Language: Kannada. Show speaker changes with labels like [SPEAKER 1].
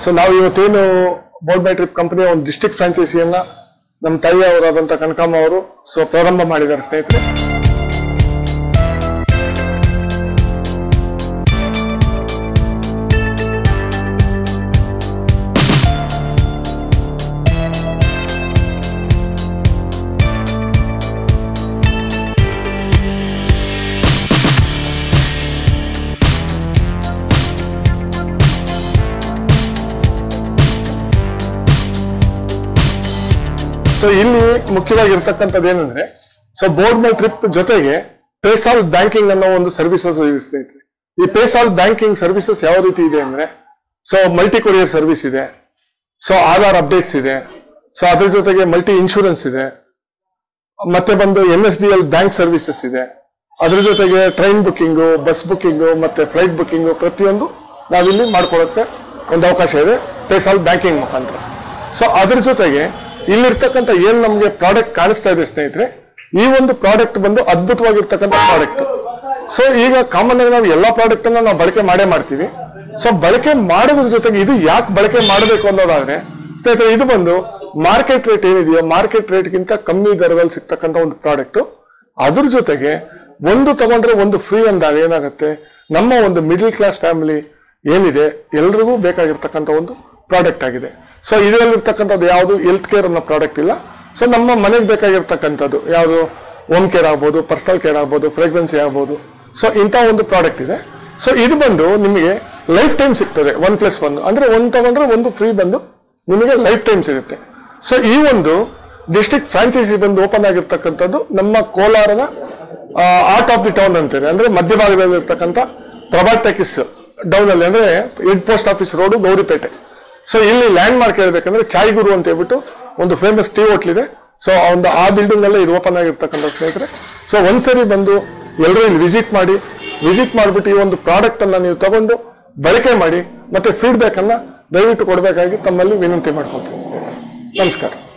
[SPEAKER 1] ಸೊ ನಾವು ಇವತ್ತೇನು ಬೋರ್ಡ್ ಬೈ ಟ್ರಿಪ್ ಕಂಪನಿಯ ಒಂದು ಡಿಸ್ಟ್ರಿಕ್ಟ್ ಫ್ರಾಂಚೈಸಿಯನ್ನ ನಮ್ಮ ತಾಯಿ ಅವರಾದಂಥ ಕನಕಮ್ಮ ಅವರು ಸೊ ಪ್ರಾರಂಭ ಮಾಡಿದ್ದಾರೆ ಸ್ನೇಹಿತರೆ ಸೊ ಇಲ್ಲಿ ಮುಖ್ಯವಾಗಿರ್ತಕ್ಕಂಥದ್ದು ಏನಂದ್ರೆ ಸೊ ಬೋರ್ಡ್ ಮೈ ಟ್ರಿಪ್ ಜೊತೆಗೆ ಪೇಸಾಲ್ ಬ್ಯಾಂಕಿಂಗ್ ಅನ್ನೋ ಒಂದು ಸರ್ವಿಸಸ್ ಇದೆ ಸ್ನೇಹಿತರೆ ಈ ಪೇಸಾಲ್ ಬ್ಯಾಂಕಿಂಗ್ ಸರ್ವಿಸಸ್ ಯಾವ ರೀತಿ ಇದೆ ಅಂದ್ರೆ ಸೊ ಮಲ್ಟಿ ಕೊರಿಯರ್ ಸರ್ವಿಸ್ ಇದೆ ಸೊ ಆಧಾರ್ ಅಪ್ಡೇಟ್ಸ್ ಇದೆ ಸೊ ಅದ್ರ ಜೊತೆಗೆ ಮಲ್ಟಿ ಇನ್ಶೂರೆನ್ಸ್ ಇದೆ ಮತ್ತೆ ಬಂದು N S D L bank services ಇದೆ ಅದ್ರ ಜೊತೆಗೆ ಟ್ರೈನ್ ಬುಕ್ಕಿಂಗು ಬಸ್ ಬುಕ್ಕಿಂಗು ಮತ್ತೆ ಫ್ಲೈಟ್ ಬುಕ್ಕಿಂಗು ಪ್ರತಿಯೊಂದು ನಾವಿಲ್ಲಿ ಮಾಡ್ಕೊಳಕ್ಕೆ ಒಂದು ಅವಕಾಶ ಇದೆ ಪೇಸಾಲ್ ಬ್ಯಾಂಕಿಂಗ್ ಮುಖಾಂತರ ಸೊ ಅದ್ರ ಜೊತೆಗೆ ಇಲ್ಲಿರ್ತಕ್ಕಂಥ ಏನ್ ನಮಗೆ ಪ್ರಾಡಕ್ಟ್ ಕಾಣಿಸ್ತಾ ಇದೆ ಸ್ನೇಹಿತರೆ ಈ ಒಂದು ಪ್ರಾಡಕ್ಟ್ ಬಂದು ಅದ್ಭುತವಾಗಿರ್ತಕ್ಕಂಥ ಪ್ರಾಡಕ್ಟ್ ಸೊ ಈಗ ಕಾಮನ್ ಆಗಿ ನಾವು ಎಲ್ಲಾ ಪ್ರಾಡಕ್ಟ್ ಅನ್ನ ನಾವು ಬಳಕೆ ಮಾಡೇ ಮಾಡ್ತೀವಿ ಸೊ ಬಳಕೆ ಮಾಡೋದ್ರ ಜೊತೆಗೆ ಇದು ಯಾಕೆ ಬಳಕೆ ಮಾಡಬೇಕು ಅನ್ನೋದಾದ್ರೆ ಸ್ನೇಹಿತರೆ ಇದು ಬಂದು ಮಾರ್ಕೆಟ್ ರೇಟ್ ಏನಿದೆಯೋ ಮಾರ್ಕೆಟ್ ರೇಟ್ಗಿಂತ ಕಮ್ಮಿ ದರದಲ್ಲಿ ಸಿಗ್ತಕ್ಕಂಥ ಒಂದು ಪ್ರಾಡಕ್ಟ್ ಅದ್ರ ಜೊತೆಗೆ ಒಂದು ತಗೊಂಡ್ರೆ ಒಂದು ಫ್ರೀ ಅಂದಾಗ ಏನಾಗುತ್ತೆ ನಮ್ಮ ಒಂದು ಮಿಡಿಲ್ ಕ್ಲಾಸ್ ಫ್ಯಾಮಿಲಿ ಏನಿದೆ ಎಲ್ರಿಗೂ ಬೇಕಾಗಿರ್ತಕ್ಕಂಥ ಒಂದು ಪ್ರಾಡಕ್ಟ್ ಆಗಿದೆ ಸೊ ಇದರಲ್ಲಿರ್ತಕ್ಕಂಥದ್ದು ಯಾವುದು ಹೆಲ್ತ್ ಕೇರ್ ಅನ್ನೋ ಪ್ರಾಡಕ್ಟ್ ಇಲ್ಲ ಸೊ ನಮ್ಮ ಮನೆಗೆ ಬೇಕಾಗಿರ್ತಕ್ಕಂಥದ್ದು ಯಾವುದು ಹೋಮ್ ಕೇರ್ ಆಗ್ಬೋದು ಪರ್ಸನಲ್ ಕೇರ್ ಆಗ್ಬೋದು ಫ್ರೇಗ್ರೆನ್ಸಿ ಆಗ್ಬೋದು ಸೊ ಇಂಥ ಒಂದು ಪ್ರಾಡಕ್ಟ್ ಇದೆ ಸೊ ಇದು ಬಂದು ನಿಮಗೆ ಲೈಫ್ ಟೈಮ್ ಸಿಗ್ತದೆ ಒನ್ ಪ್ಲಸ್ ಒನ್ ಅಂದ್ರೆ ಒಂದು ತಗೊಂಡ್ರೆ ಒಂದು ಫ್ರೀ ಬಂದು ನಿಮಗೆ ಲೈಫ್ ಟೈಮ್ ಸಿಗುತ್ತೆ ಸೊ ಈ ಒಂದು ಡಿಸ್ಟ್ರಿಕ್ಟ್ ಫ್ರಾಂಚೈಸಿ ಬಂದು ಓಪನ್ ಆಗಿರ್ತಕ್ಕಂಥದ್ದು ನಮ್ಮ ಕೋಲಾರದ ಆರ್ಟ್ ಆಫ್ ದಿ ಟೌನ್ ಅಂತಾರೆ ಅಂದ್ರೆ ಮಧ್ಯಭಾಗದಲ್ಲಿ ಇರ್ತಕ್ಕಂಥ ಪ್ರಭಾ ಟೆಕಿಸ್ ಡೌನ್ ಅಲ್ಲಿ ಅಂದ್ರೆ head post office road Gauripete so ಇಲ್ಲಿ ಲ್ಯಾಂಡ್ ಮಾರ್ಕ್ ಹೇಳ್ಬೇಕಂದ್ರೆ ಚಾಯ್ ಗುರು ಅಂತ ಹೇಳ್ಬಿಟ್ಟು ಒಂದು ಫೇಮಸ್ ಟೀ ಹೋಟ್ಲ್ ಇದೆ ಸೊ ಒಂದು ಆ ಬಿಲ್ಡಿಂಗ್ ಅಲ್ಲೇ ಇದು ಓಪನ್ ಆಗಿರ್ತಕ್ಕಂಥ ಸ್ನೇಹಿತರೆ ಸೊ ಒಂದ್ಸರಿ ಬಂದು ಎಲ್ಲರೂ ಇಲ್ಲಿ ವಿಸಿಟ್ ಮಾಡಿ ವಿಸಿಟ್ ಮಾಡಿಬಿಟ್ಟು ಈ ಒಂದು ಪ್ರಾಡಕ್ಟ್ ಅನ್ನ ನೀವು ತಗೊಂಡು ಬಳಕೆ ಮಾಡಿ ಮತ್ತೆ ಫೀಡ್ಬ್ಯಾಕ್ ಅನ್ನ ದಯವಿಟ್ಟು ಕೊಡಬೇಕಾಗಿ ತಮ್ಮಲ್ಲಿ ವಿನಂತಿ ಮಾಡ್ಕೊಳ್ತೀನಿ ಸ್ನೇಹಿತರೆ ನಮಸ್ಕಾರ